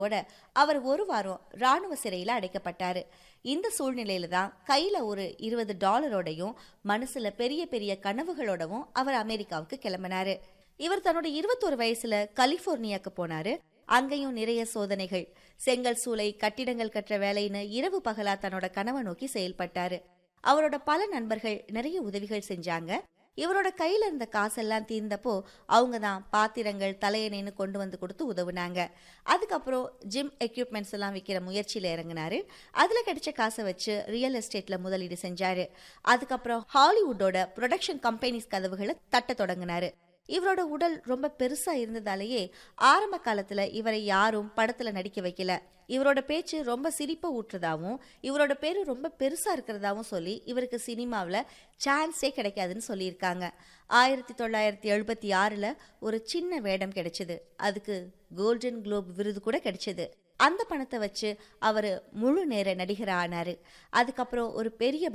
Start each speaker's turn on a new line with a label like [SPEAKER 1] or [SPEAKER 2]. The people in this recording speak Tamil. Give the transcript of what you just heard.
[SPEAKER 1] ஓட அவர் ஒரு வாரம் ராணுவ சிறையில் அடைக்கப்பட்டாரு இந்த சூழ்நிலையில தான் கையில ஒரு இருபது டாலரோடையும் மனசுல பெரிய பெரிய கனவுகளோடவும் அவர் அமெரிக்காவுக்கு கிளம்பினாரு இவர் தன்னோட இருபத்தொரு வயசுல கலிபோர்னியாக்கு போனாரு அங்கேயும் நிறைய சோதனைகள் செங்கல் சூளை கட்டிடங்கள் கட்டுற வேலைன்னு இரவு பகலா தன்னோட கனவை நோக்கி செயல்பட்டாரு அவரோட பல நண்பர்கள் நிறைய உதவிகள் செஞ்சாங்க இவரோட கையில இருந்த காசெல்லாம் தீர்ந்தப்போ அவங்க தான் பாத்திரங்கள் தலையணைன்னு கொண்டு வந்து கொடுத்து உதவுனாங்க அதுக்கப்புறம் ஜிம் எக்யூப்மெண்ட்ஸ் எல்லாம் விற்கிற முயற்சியில் இறங்கினாரு அதில் கிடைச்ச காசை வச்சு ரியல் எஸ்டேட்ல முதலீடு செஞ்சாரு அதுக்கப்புறம் ஹாலிவுட்டோட ப்ரொடக்ஷன் கம்பெனிஸ் கதவுகளை தட்ட தொடங்கினாரு இவரோட உடல் ரொம்ப பெருசா இருந்ததாலேயே ஆரம்ப காலத்துல இவரை யாரும் படத்துல நடிக்க வைக்கல இவரோட பேச்சு ரொம்ப சிரிப்பை ஊட்டுறதாவும் இவரோட பேரு ரொம்ப பெருசா இருக்கிறதாவும் சொல்லி இவருக்கு சினிமாவில் சான்ஸே கிடைக்காதுன்னு சொல்லியிருக்காங்க ஆயிரத்தி தொள்ளாயிரத்தி எழுபத்தி ஆறில் ஒரு சின்ன வேடம் கிடைச்சது அதுக்கு கோல்டன் குளோப் விருது கூட கிடைச்சது அந்த பணத்தை வச்சு அவர் முழு நேர நடிகர் ஆனாரு அதுக்கப்புறம் ஒரு பெரிய